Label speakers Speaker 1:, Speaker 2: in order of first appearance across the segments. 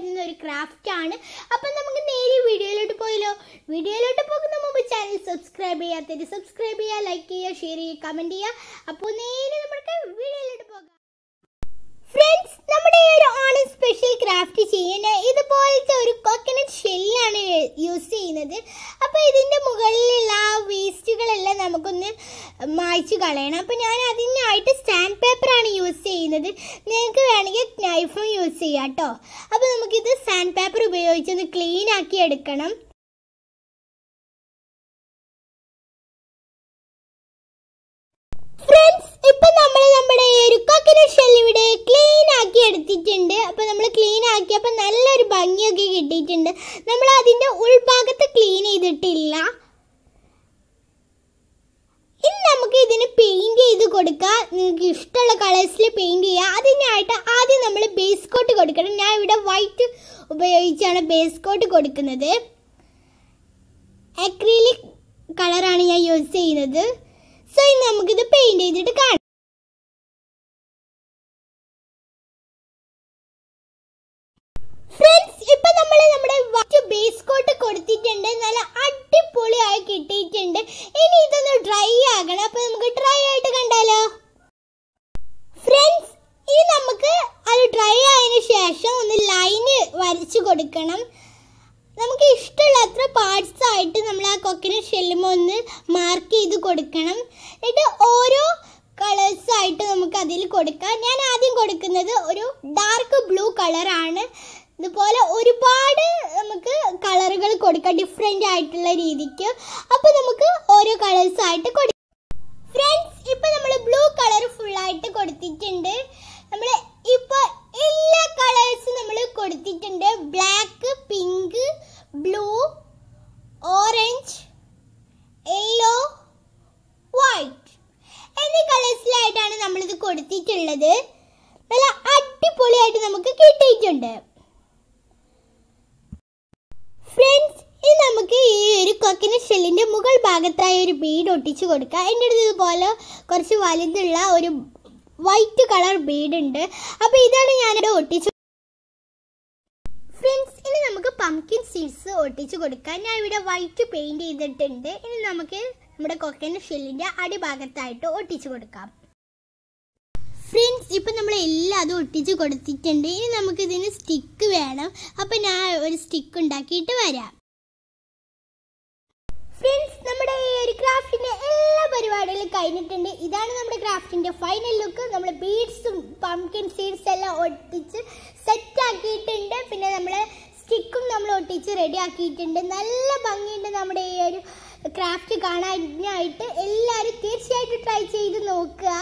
Speaker 1: പറ്റുന്ന ഒരു ക്രാഫ്റ്റ് ആണ് അപ്പം നമുക്ക് നേരെ വീഡിയോയിലോട്ട് പോയല്ലോ വീഡിയോയിലോട്ട് പോകുന്ന മുമ്പ് ചാനൽ സബ്സ്ക്രൈബ് ചെയ്യാത്തത് സബ്സ്ക്രൈബ് ചെയ്യുക ലൈക്ക് ചെയ്യുക ഷെയർ ചെയ്യുക കമൻറ്റ് ചെയ്യുക അപ്പോൾ നേരെ നമുക്ക് വീഡിയോയിലോട്ട് പോകാം ഫ്രണ്ട്സ് നമ്മുടെ ഈ ഒരു ഓണം സ്പെഷ്യൽ ക്രാഫ്റ്റ് ചെയ്യാൻ ഇതുപോലത്തെ ഒരു കോക്കനട്ട് ഷെല്ലാണ് യൂസ് ചെയ്യുന്നത് അപ്പോൾ ഇതിൻ്റെ മുകളിലുള്ള ആ വേസ്റ്റുകളെല്ലാം നമുക്കൊന്ന് മായ്ച്ചു കളയണം അപ്പോൾ ഞാൻ അതിനായിട്ട് സ്റ്റാൻഡ് പേപ്പറാണ് യൂസ് ചെയ്യുന്നത് നിങ്ങൾക്ക് വേണമെങ്കിൽ നൈഫും യൂസ് ചെയ്യാം കേട്ടോ അപ്പോൾ നമുക്കിത് സ്റ്റാൻഡ് പേപ്പർ ഉപയോഗിച്ചൊന്ന് ക്ലീൻ ആക്കി എടുക്കണം ഫ്രണ്ട്സ് ഇപ്പൊ നമ്മൾ നമ്മുടെ ഈ ഒരു കോക്കനട്ട് ഷെൽ ഇവിടെ ക്ലീൻ ആക്കി എടുത്തിട്ടുണ്ട് അപ്പൊ നമ്മൾ ക്ലീൻ ആക്കിയപ്പോൾ നല്ലൊരു ഭംഗിയൊക്കെ കിട്ടിയിട്ടുണ്ട് നമ്മൾ അതിന്റെ ഉൾഭാഗത്ത് ക്ലീൻ ചെയ്തിട്ടില്ല ഇനി നമുക്ക് ഇതിന് പെയിന്റ് ചെയ്ത് കൊടുക്കാം നിങ്ങൾക്ക് ഇഷ്ടമുള്ള കളേഴ്സിൽ പെയിന്റ് ചെയ്യുക അതിനായിട്ട് ആദ്യം നമ്മൾ ബേസ് കോട്ട് കൊടുക്കണം ഞാൻ ഇവിടെ വൈറ്റ് ഉപയോഗിച്ചാണ് ബേസ് കോട്ട് കൊടുക്കുന്നത് അക്രീലിക് കളറാണ് ഞാൻ യൂസ് ചെയ്യുന്നത് സോ ഇനി നമുക്കിത് പെയിന്റ് ചെയ്തിട്ട് കാണാം ഫ്രണ്ട്സ് ഇപ്പൊ നമ്മൾ നമ്മുടെ വൈറ്റ് ബേസ് കോട്ട് കൊടുത്തിട്ടുണ്ട് നല്ല അടിപൊളിയായി കിട്ടിയിട്ടുണ്ട് ഇനി ഇതൊന്ന് ഡ്രൈ ആകണം അപ്പൊ നമുക്ക് ഡ്രൈ ആയിട്ട് കണ്ടാലോ ഫ്രണ്ട്സ് ഇനി നമുക്ക് അത് ഡ്രൈ ആയതിനു ശേഷം ഒന്ന് ലൈന് വരച്ചു കൊടുക്കണം നമുക്ക് ഇഷ്ടമുള്ള അത്ര പാർട്സ് ആയിട്ട് നമ്മൾ ആ കൊക്കിന് ഷെല്ലുമ ഒന്ന് മാർക്ക് ചെയ്ത് കൊടുക്കണം എന്നിട്ട് ഓരോ കളേഴ്സ് ആയിട്ട് നമുക്ക് അതിൽ കൊടുക്കാം ഞാൻ ആദ്യം കൊടുക്കുന്നത് ഒരു ഡാർക്ക് ബ്ലൂ കളറാണ് ഇതുപോലെ ഒരുപാട് നമുക്ക് കളറുകൾ കൊടുക്കാം ഡിഫറെൻ്റ് ആയിട്ടുള്ള രീതിക്ക് അപ്പോൾ നമുക്ക് ഓരോ കളേഴ്സ് ആയിട്ട് കൊടുക്കാം ഫ്രണ്ട്സ് ഇപ്പൊ നമ്മൾ ബ്ലൂ കളർ ഫുൾ ആയിട്ട് കൊടുത്തിട്ടുണ്ട് നമ്മൾ ഇപ്പൊ എല്ലാ കളേഴ്സും നമ്മൾ കൊടുത്തിട്ടുണ്ട് black pink blue orange yellow white എന്നീ കളേഴ്സിലായിട്ടാണ് നമ്മളിത് കൊടുത്തിട്ടുള്ളത് നല്ല അടിപൊളിയായിട്ട് നമുക്ക് കിട്ടിയിട്ടുണ്ട് ഫ്രണ്ട്സ് ഇനി നമുക്ക് ഈ ഒരു കൊക്കിന് ഷെല്ലിന്റെ മുകൾ ഭാഗത്തായി ഒരു ബീഡ് ഒട്ടിച്ചു കൊടുക്കാം എൻ്റെ അടുത്ത് ഇതുപോലെ കുറച്ച് വലുതുള്ള ഒരു വൈറ്റ് കളർ ബീഡ് ഉണ്ട് അപ്പോൾ ഇതാണ് ഞാനിവിടെ ഒട്ടിച്ചു ഫ്രണ്ട്സ് ഇനി നമുക്ക് പംകിൻ സീഡ്സ് ഒട്ടിച്ചു കൊടുക്കാം ഞാൻ ഇവിടെ വൈറ്റ് പെയിന്റ് ചെയ്തിട്ടുണ്ട് ഇനി നമുക്ക് നമ്മുടെ കൊക്കൻ ഷെല്ലിന്റെ അടിഭാഗത്തായിട്ട് ഒട്ടിച്ചു കൊടുക്കാം ഫ്രണ്ട്സ് ഇപ്പം നമ്മൾ എല്ലാം അതും ഒട്ടിച്ച് കൊടുത്തിട്ടുണ്ട് ഇനി നമുക്ക് ഇതിന് സ്റ്റിക്ക് വേണം അപ്പം ഞാൻ ഒരു സ്റ്റിക്ക് ഉണ്ടാക്കിയിട്ട് വരാം ഫ്രണ്ട്സ് നമ്മുടെ ഈ ഒരു ക്രാഫ്റ്റിന്റെ എല്ലാ പരിപാടികളും കഴിഞ്ഞിട്ടുണ്ട് ഇതാണ് നമ്മുടെ ക്രാഫ്റ്റിന്റെ ഫൈനൽ ലുക്ക് നമ്മൾ ബീഡ്സും പംകിൻ സീഡ്സ് എല്ലാം ഒട്ടിച്ച് സെറ്റ് ആക്കിയിട്ടുണ്ട് പിന്നെ നമ്മൾ സ്റ്റിക്കും നമ്മൾ ഒട്ടിച്ച് റെഡി ആക്കിയിട്ടുണ്ട് നല്ല ഭംഗിയുണ്ട് നമ്മുടെ ഈ ഒരു ക്രാഫ്റ്റ് കാണാനായിട്ട് എല്ലാവരും തീർച്ചയായിട്ടും ട്രൈ ചെയ്ത് നോക്കുക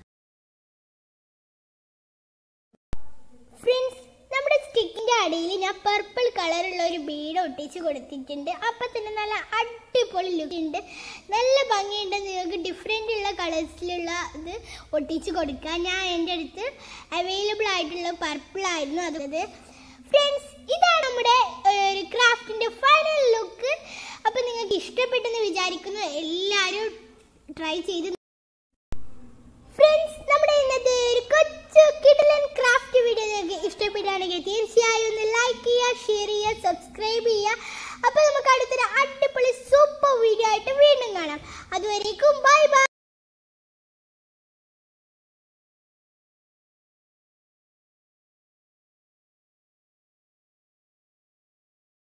Speaker 1: ഫ്രണ്ട്സ് നമ്മുടെ സ്റ്റിക്കിന്റെ അടിയിൽ ഞാൻ പർപ്പിൾ കളറുള്ള ഒരു ബീഡ് ഒട്ടിച്ച് കൊടുത്തിട്ടുണ്ട് അപ്പം തന്നെ നല്ല അടിപൊളി ലുക്ക് ഉണ്ട് നല്ല ഭംഗിയുണ്ട് നിങ്ങൾക്ക് ഡിഫറെൻ്റ് ഉള്ള കളേഴ്സിലുള്ള ഇത് ഒട്ടിച്ച് കൊടുക്കാം ഞാൻ എൻ്റെ അടുത്ത് അവൈലബിൾ ആയിട്ടുള്ള പർപ്പിൾ ആയിരുന്നു അത് ഫ്രണ്ട്സ് ഇതാണ് നമ്മുടെ ഏഹ്, ഒരു ക്രാഫ്റ്റിന്റെ ഫൈനൽ ലുക്ക് അപ്പം നിങ്ങൾക്ക് ഇഷ്ടപ്പെട്ടെന്ന് വിചാരിക്കുന്നു എല്ലാവരും ട്രൈ ചെയ്ത് ഫ്രണ്ട്സ് നമ്മുടെ ഇന്നത്തെ ഒരു കൊച്ചു കിടലൻ ക്രാഫ്റ്റ് വീഡിയോ നിങ്ങൾക്ക് ഇഷ്ടപ്പെടുകയാണെങ്കിൽ തീർച്ചയായും ഒന്ന് ലൈക്ക് ചെയ്യുക ഷെയർ ചെയ്യുക സബ്സ്ക്രൈബ് ചെയ്യുക അപ്പോൾ നമുക്ക് അടുത്തൊരു അടിപൊളി സൂപ്പർ വീഡിയോ ആയിട്ട് വീണ്ടും കാണാം അതുവരേക്കും ബൈ ബൈ